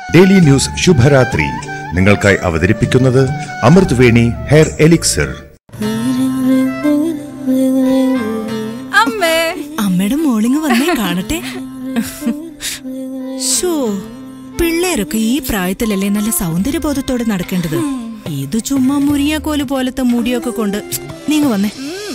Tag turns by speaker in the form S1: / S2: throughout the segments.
S1: daily news ശുഭരാത്രി നിങ്ങൾക്കായി അവതരിപ്പിക്കുന്നത് അമൃത് വേണി ഹെയർ എലിക്സർ
S2: അമ്മേ
S3: അമ്മയുടെ മോളിങ് വന്നേ കാണട്ടെ ഷോ പിള്ളേരൊക്കെ ഈ പ്രായത്തിലല്ലേ നല്ല സൗന്ദര്യബോധത്തോടെ നടക്കേണ്ടത് ഇത് ചുമ്മാ മുരിയാക്കോല് പോലത്തെ മുടിയൊക്കെ കൊണ്ട് നീങ്ങ വന്നേ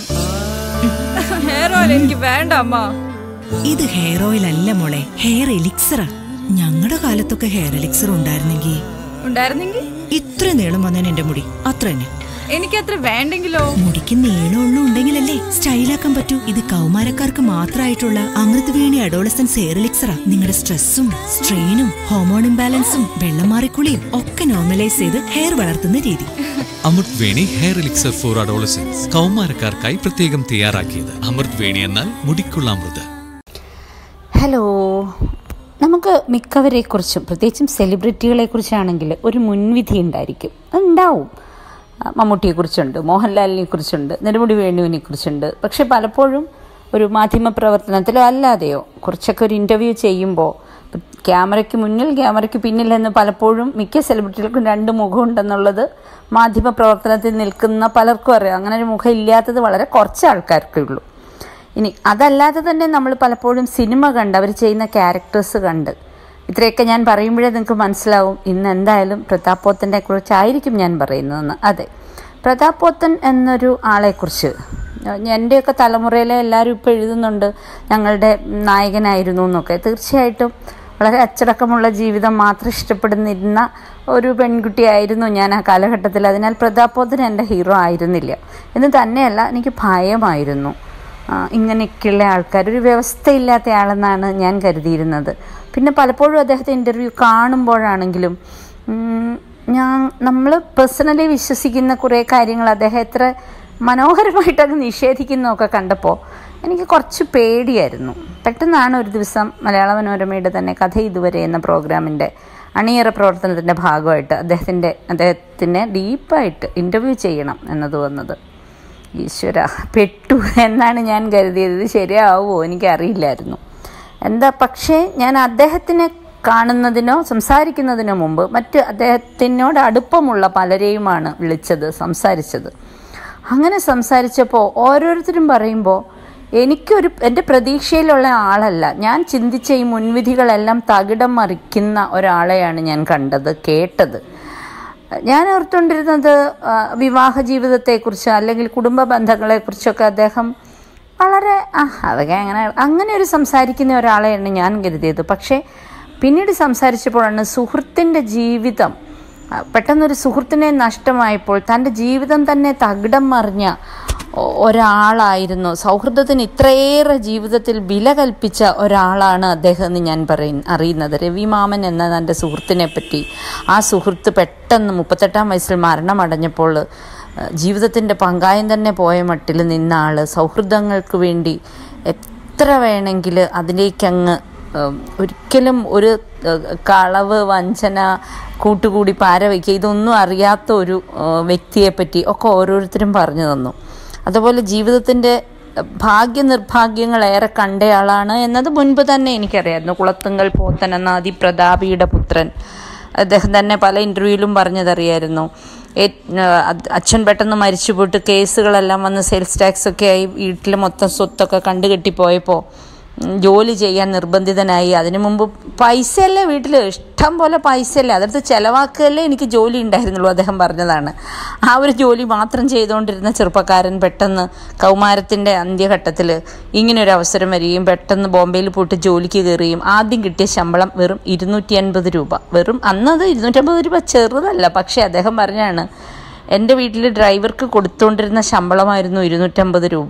S2: ഹെയർ ഓയിൽ എനിക്ക് വേണ്ട അമ്മ
S3: ഇത് ഹെയർ ഓയിൽ അല്ല മോളെ ഹെയർ എലിക്സറാ ഞങ്ങളുടെ കാലത്തൊക്കെ ഹെയർ എലിക്സർ ഉണ്ടായിരുന്നെങ്കിൽ
S2: ഉണ്ടായിരുന്നെങ്കിൽ
S3: ഇത്ര നീളം വന്നേനെ എന്റെ മുടി അത്ര തന്നെ
S2: എനിക്കത്ര വേണ്ടെങ്കിലോ
S3: മുടിക്ക് നീളമുള്ള ഉണ്ടെങ്കിലല്ലേ സ്റ്റൈലാക്കാൻ പറ്റൂ ഇത് കൗമാരക്കാർക്ക് മാത്രമായിട്ടുള്ള അമൃത് വേണി അഡോളസൻസ് ഹെയർ എലിക്സറാ നിങ്ങളുടെ സ്ട്രെസ്സും സ്ട്രെയിനും ഹോർമോൺ ഇംബാലൻസും വെള്ളം മാറിക്കുളിയും ഒക്കെ നോർമലൈസ് ചെയ്ത് ഹെയർ വളർത്തുന്ന രീതി
S4: Amrit Veni hair elixir for adolescence കൗമാരക്കാർക്കായി പ്രത്യേകം തയ്യാറാക്കിയത് അമൃത് വേണി എന്നാൽ മുടിക്കുള്ള അമൃത്
S5: ഹലോ നമുക്ക് മിക്കവരെക്കുറിച്ചും പ്രത്യേകിച്ചും സെലിബ്രിറ്റികളെക്കുറിച്ചാണെങ്കിൽ ഒരു മുൻവിധി ഉണ്ടായിരിക്കും അതുണ്ടാവും ആ, മമ്മൂട്ടിയെക്കുറിച്ചുണ്ട് മോഹൻലാലിനെ കുറിച്ചുണ്ട് നെടുമുടി വേണുവിനെ കുറിച്ചുണ്ട് പക്ഷെ പലപ്പോഴും ഒരു മാധ്യമ പ്രവർത്തനത്തിലോ അല്ലാതെയോ കുറച്ചൊക്കെ ഒരു ഇൻ്റർവ്യൂ ചെയ്യുമ്പോൾ ക്യാമറയ്ക്ക് മുന്നിൽ ക്യാമറയ്ക്ക് പിന്നിൽ എന്ന് പലപ്പോഴും മിക്ക സെലിബ്രിറ്റികൾക്കും രണ്ട് മുഖമുണ്ടെന്നുള്ളത് മാധ്യമ പ്രവർത്തനത്തിൽ നിൽക്കുന്ന പലർക്കും അറിയാം അങ്ങനെ ഒരു മുഖം ഇല്ലാത്തത് വളരെ കുറച്ച് ആൾക്കാർക്കേ ഉള്ളൂ ഇനി അതല്ലാതെ തന്നെ നമ്മൾ പലപ്പോഴും സിനിമ കണ്ട് അവർ ചെയ്യുന്ന ക്യാരക്ടേഴ്സ് കണ്ട് ഇത്രയൊക്കെ ഞാൻ പറയുമ്പോഴേ നിങ്ങൾക്ക് മനസ്സിലാവും ഇന്ന് എന്തായാലും പ്രതാപ് പോത്തനെ കുറിച്ചായിരിക്കും ഞാൻ പറയുന്നതെന്ന് അതെ പ്രതാപ് പോത്തൻ എന്നൊരു ആളെക്കുറിച്ച് എൻ്റെയൊക്കെ തലമുറയിലെ എല്ലാവരും ഇപ്പോൾ എഴുതുന്നുണ്ട് ഞങ്ങളുടെ നായകനായിരുന്നു എന്നൊക്കെ തീർച്ചയായിട്ടും വളരെ അച്ചടക്കമുള്ള ജീവിതം മാത്രം ഇഷ്ടപ്പെടുന്നിരുന്ന ഒരു പെൺകുട്ടിയായിരുന്നു ഞാൻ ആ കാലഘട്ടത്തിൽ അതിനാൽ പ്രതാപ് പോത്തൻ എൻ്റെ ഹീറോ ആയിരുന്നില്ല എന്ന് തന്നെയല്ല എനിക്ക് ഭയമായിരുന്നു ആ, ഇങ്ങനെയൊക്കെയുള്ള ആൾക്കാർ ഒരു വ്യവസ്ഥയില്ലാത്ത ആളെന്നാണ് ഞാൻ കരുതിയിരുന്നത് പിന്നെ പലപ്പോഴും അദ്ദേഹത്തെ ഇൻ്റർവ്യൂ കാണുമ്പോഴാണെങ്കിലും ഉം, ഞാൻ നമ്മൾ പേഴ്സണലി വിശ്വസിക്കുന്ന കുറേ കാര്യങ്ങൾ അദ്ദേഹം എത്ര മനോഹരമായിട്ടങ്ങ് നിഷേധിക്കുന്നതൊക്കെ കണ്ടപ്പോൾ എനിക്ക് കുറച്ച് പേടിയായിരുന്നു പെട്ടെന്നാണ് ഒരു ദിവസം മലയാള മനോരമയുടെ തന്നെ കഥ ഇതുവരെ എന്ന പ്രോഗ്രാമിൻ്റെ അണിയറ പ്രവർത്തനത്തിൻ്റെ ഭാഗമായിട്ട് അദ്ദേഹത്തിൻ്റെ അദ്ദേഹത്തിനെ ഡീപ്പായിട്ട് ഇൻ്റർവ്യൂ ചെയ്യണം എന്നത് വന്നത് ഈശ്വര പെട്ടു എന്നാണ് ഞാൻ കരുതിയത് ഇത് ശരിയാവുമോ എനിക്കറിയില്ലായിരുന്നു എന്താ പക്ഷേ ഞാൻ അദ്ദേഹത്തിനെ കാണുന്നതിനോ സംസാരിക്കുന്നതിനോ മുമ്പ് മറ്റ് അദ്ദേഹത്തിനോട് അടുപ്പമുള്ള പലരെയുമാണ് വിളിച്ചത് സംസാരിച്ചത് അങ്ങനെ സംസാരിച്ചപ്പോൾ ഓരോരുത്തരും പറയുമ്പോൾ എനിക്കൊരു എൻ്റെ പ്രതീക്ഷയിലുള്ള ആളല്ല ഞാൻ ചിന്തിച്ച ഈ മുൻവിധികളെല്ലാം തകിടം മറിക്കുന്ന ഒരാളെയാണ് ഞാൻ കണ്ടത് കേട്ടത് ഞാൻ ഓർത്തുകൊണ്ടിരുന്നത് ആ, വിവാഹ ജീവിതത്തെക്കുറിച്ച് അല്ലെങ്കിൽ കുടുംബ ബന്ധങ്ങളെക്കുറിച്ചൊക്കെ അദ്ദേഹം വളരെ ആ അതൊക്കെ അങ്ങനെ അങ്ങനെ ഒരു സംസാരിക്കുന്ന ഒരാളെയാണ് ഞാൻ കരുതിയത് പക്ഷേ പിന്നീട് സംസാരിച്ചപ്പോഴാണ് സുഹൃത്തിൻ്റെ ജീവിതം ആ, പെട്ടെന്നൊരു സുഹൃത്തിനെ നഷ്ടമായപ്പോൾ തൻ്റെ ജീവിതം തന്നെ തകിടം മറിഞ്ഞ ഒ- ഒരാളായിരുന്നു സൗഹൃദത്തിന് ഇത്രയേറെ ജീവിതത്തിൽ വില കൽപ്പിച്ച ഒരാളാണ് അദ്ദേഹം എന്ന് ഞാൻ പറയും അറിയുന്നത് രവിമാമൻ എന്ന തൻ്റെ സുഹൃത്തിനെ പറ്റി ആ സുഹൃത്ത് പെട്ടെന്ന് മുപ്പത്തെട്ടാം വയസ്സിൽ മരണമടഞ്ഞപ്പോൾ ജീവിതത്തിൻ്റെ പങ്കായം തന്നെ പോയ മട്ടിൽ നിന്ന ആൾ സൗഹൃദങ്ങൾക്ക് വേണ്ടി എത്ര വേണമെങ്കിൽ അതിലേക്കങ്ങ് ഉം, ഒരിക്കലും ഒരു ഏഹ്, കളവ് വഞ്ചന കൂട്ടുകൂടി പാര വയ്ക്കുക ഇതൊന്നും അറിയാത്ത ഒരു ഏഹ്, വ്യക്തിയെപ്പറ്റി ഒക്കെ ഓരോരുത്തരും പറഞ്ഞു തന്നു അതുപോലെ ജീവിതത്തിൻ്റെ ഭാഗ്യ നിർഭാഗ്യങ്ങൾ ഏറെ കണ്ടയാളാണ് എന്നത് മുൻപ് തന്നെ എനിക്കറിയായിരുന്നു കുളത്തുങ്കൽ പോത്തൻ എന്ന അതിപ്രതാപിയുടെ പുത്രൻ അദ്ദേഹം തന്നെ പല ഇൻ്റർവ്യൂവിലും പറഞ്ഞതറിയായിരുന്നു ഏ- അത് അച്ഛൻ പെട്ടെന്ന് മരിച്ചു പോയിട്ട് കേസുകളെല്ലാം വന്ന് സെയിൽസ് ടാക്സ് ഒക്കെ ആയി വീട്ടിൽ മൊത്തം സ്വത്തൊക്കെ കണ്ടുകെട്ടിപ്പോയപ്പോൾ ഉം, ജോലി ചെയ്യാൻ നിർബന്ധിതനായി അതിനു മുമ്പ് പൈസയല്ലേ വീട്ടിൽ ഇഷ്ടം പോലെ പൈസയല്ലേ അതെടുത്ത് ചിലവാക്കുകയല്ലേ എനിക്ക് ജോലി ഉണ്ടായിരുന്നുള്ളൂ അദ്ദേഹം പറഞ്ഞതാണ് ആ ഒരു ജോലി മാത്രം ചെയ്തുകൊണ്ടിരുന്ന ചെറുപ്പക്കാരൻ പെട്ടെന്ന് കൗമാരത്തിൻ്റെ അന്ത്യഘട്ടത്തിൽ ഇങ്ങനൊരു അവസരം വരികയും പെട്ടെന്ന് ബോംബെയിൽ പോയിട്ട് ജോലിക്ക് കയറുകയും ആദ്യം കിട്ടിയ ശമ്പളം വെറും ഇരുന്നൂറ്റി അൻപത് രൂപ വെറും അന്നത് ഇരുന്നൂറ്റമ്പത് രൂപ ചെറുതല്ല പക്ഷേ അദ്ദേഹം പറഞ്ഞാണ് എൻ്റെ വീട്ടിൽ ഡ്രൈവർക്ക് കൊടുത്തുകൊണ്ടിരുന്ന ശമ്പളമായിരുന്നു ഇരുന്നൂറ്റമ്പത് രൂപ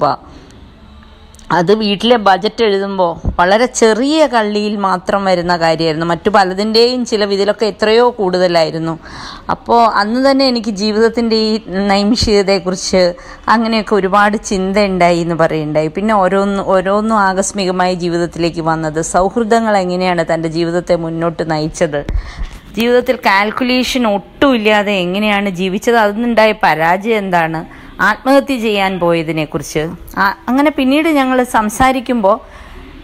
S5: അത് വീട്ടിലെ ബജറ്റ് എഴുതുമ്പോൾ വളരെ ചെറിയ കള്ളിയിൽ മാത്രം വരുന്ന കാര്യമായിരുന്നു മറ്റു പലതിൻ്റെയും ചിലവ് ഇതിലൊക്കെ എത്രയോ കൂടുതലായിരുന്നു അപ്പോൾ അന്ന് തന്നെ എനിക്ക് ജീവിതത്തിൻ്റെ ഈ നൈമിഷികതയെക്കുറിച്ച് അങ്ങനെയൊക്കെ ഒരുപാട് ചിന്ത ഉണ്ടായി എന്ന് പറയുണ്ടായി പിന്നെ ഓരോന്ന് ഓരോന്നും ആകസ്മികമായി ജീവിതത്തിലേക്ക് വന്നത് സൗഹൃദങ്ങൾ എങ്ങനെയാണ് തൻ്റെ ജീവിതത്തെ മുന്നോട്ട് നയിച്ചത് ജീവിതത്തിൽ കാൽക്കുലേഷൻ ഒട്ടുമില്ലാതെ എങ്ങനെയാണ് ജീവിച്ചത് അതിനുണ്ടായ പരാജയം എന്താണ് ആത്മഹത്യ ചെയ്യാൻ പോയതിനെക്കുറിച്ച് ആ- അങ്ങനെ പിന്നീട് ഞങ്ങൾ സംസാരിക്കുമ്പോൾ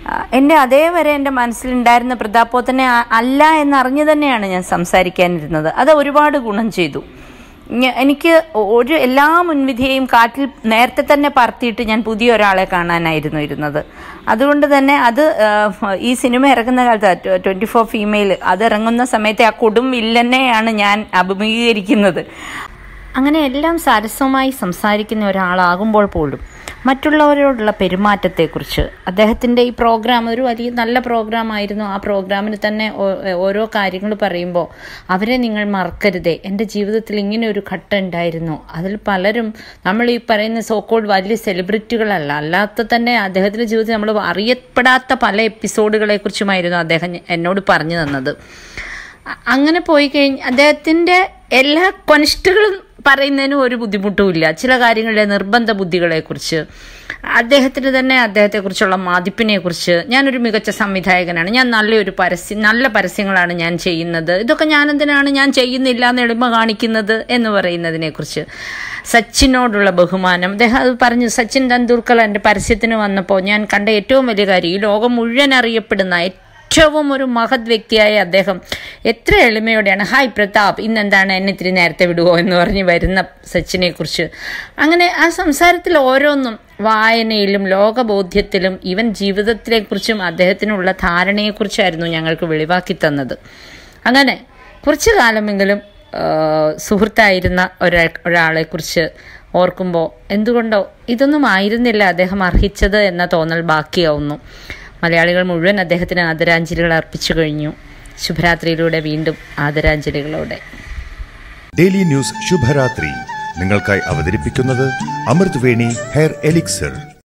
S5: ആ, എൻ്റെ അതേവരെ എൻ്റെ മനസ്സിലുണ്ടായിരുന്ന പ്രതാപോത്തനെ അ- അല്ല എന്നറിഞ്ഞു തന്നെയാണ് ഞാൻ സംസാരിക്കാനിരുന്നത് അത് ഒരുപാട് ഗുണം ചെയ്തു ഞ- എനിക്ക് ഒരു എല്ലാ മുൻവിധിയെയും കാറ്റിൽ നേരത്തെ തന്നെ പറത്തിയിട്ട് ഞാൻ പുതിയ ഒരാളെ കാണാനായിരുന്നു ഇരുന്നത് അതുകൊണ്ട് തന്നെ അത് ആ, ഈ സിനിമ ഇറങ്ങുന്ന കാലത്ത് ട്വൻറ്റി ഫോർ ഫീമെയിൽ അത് ഇറങ്ങുന്ന സമയത്തെ ആ കൊടും വില്ലനെയാണ് ഞാൻ അഭിമുഖീകരിക്കുന്നത് അങ്ങനെ എല്ലാം സരസമായി സംസാരിക്കുന്ന ഒരാളാകുമ്പോൾ പോലും മറ്റുള്ളവരോടുള്ള പെരുമാറ്റത്തെക്കുറിച്ച് അദ്ദേഹത്തിൻ്റെ ഈ പ്രോഗ്രാം ഒരു വലിയ നല്ല പ്രോഗ്രാം ആയിരുന്നു ആ പ്രോഗ്രാമിന് തന്നെ ഓ- ഓരോ കാര്യങ്ങൾ പറയുമ്പോൾ അവരെ നിങ്ങൾ മറക്കരുതേ എൻ്റെ ജീവിതത്തിൽ ഇങ്ങനെ ഒരു ഘട്ടം ഉണ്ടായിരുന്നു അതിൽ പലരും നമ്മൾ ഈ പറയുന്ന സോക്കോൾഡ് വലിയ സെലിബ്രിറ്റികളല്ല അല്ലാത്ത തന്നെ അദ്ദേഹത്തിൻ്റെ ജീവിതത്തിൽ നമ്മൾ അറിയപ്പെടാത്ത പല എപ്പിസോഡുകളെക്കുറിച്ചുമായിരുന്നു അദ്ദേഹം എന്നോട് പറഞ്ഞു തന്നത് അ- അങ്ങനെ പോയി കഴിഞ്ഞ് അദ്ദേഹത്തിൻ്റെ എല്ലാ കൊനിഷ്ഠകളും പറയുന്നതിനും ഒരു ബുദ്ധിമുട്ടുമില്ല ചില കാര്യങ്ങളിലെ നിർബന്ധ ബുദ്ധികളെക്കുറിച്ച് അദ്ദേഹത്തിന് തന്നെ അദ്ദേഹത്തെക്കുറിച്ചുള്ള മതിപ്പിനെക്കുറിച്ച് ഞാനൊരു മികച്ച സംവിധായകനാണ് ഞാൻ നല്ലൊരു പരസ്യം നല്ല പരസ്യങ്ങളാണ് ഞാൻ ചെയ്യുന്നത് ഇതൊക്കെ ഞാൻ എന്തിനാണ് ഞാൻ ചെയ്യുന്നില്ല എന്ന് എളിമ കാണിക്കുന്നത് എന്ന് പറയുന്നതിനെക്കുറിച്ച് സച്ചിനോടുള്ള ബഹുമാനം അദ്ദേഹം അത് പറഞ്ഞു സച്ചിൻ തെണ്ടുൽക്കർ എൻ്റെ പരസ്യത്തിന് വന്നപ്പോൾ ഞാൻ കണ്ട ഏറ്റവും വലിയ കാര്യം ഈ ലോകം മുഴുവൻ അറിയപ്പെടുന്ന ഏറ്റവും ഒരു മഹത് വ്യക്തിയായ അദ്ദേഹം എത്ര എളിമയോടെയാണ് ഹായ് പ്രതാപ് ഇന്നെന്താണ് എന്നെ ഇത്തിരി നേരത്തെ വിടുവോ എന്ന് പറഞ്ഞ് വരുന്ന സച്ചിനെ കുറിച്ച് അങ്ങനെ ആ സംസാരത്തിൽ ഓരോന്നും വായനയിലും ലോകബോധ്യത്തിലും ഈവൻ ജീവിതത്തിനെക്കുറിച്ചും അദ്ദേഹത്തിനുള്ള ധാരണയെക്കുറിച്ചായിരുന്നു ഞങ്ങൾക്ക് വെളിവാക്കി തന്നത് അങ്ങനെ കുറച്ചു കാലമെങ്കിലും ആ, സുഹൃത്തായിരുന്ന ഒരാ ഒരാളെക്കുറിച്ച് ഓർക്കുമ്പോൾ എന്തുകൊണ്ടോ ഇതൊന്നും ആയിരുന്നില്ല അദ്ദേഹം അർഹിച്ചത് എന്ന തോന്നൽ ബാക്കിയാവുന്നു മലയാളികൾ മുഴുവൻ അദ്ദേഹത്തിന് ആദരാഞ്ജലികൾ അർപ്പിച്ചു കഴിഞ്ഞു ശുഭരാത്രിയിലൂടെ വീണ്ടും ആദരാഞ്ജലികളോടെ
S1: ഡെയിലി ന്യൂസ് ശുഭരാത്രി നിങ്ങൾക്കായി അവതരിപ്പിക്കുന്നത് അമൃത് വേണി ഹെയർ എലിക്സർ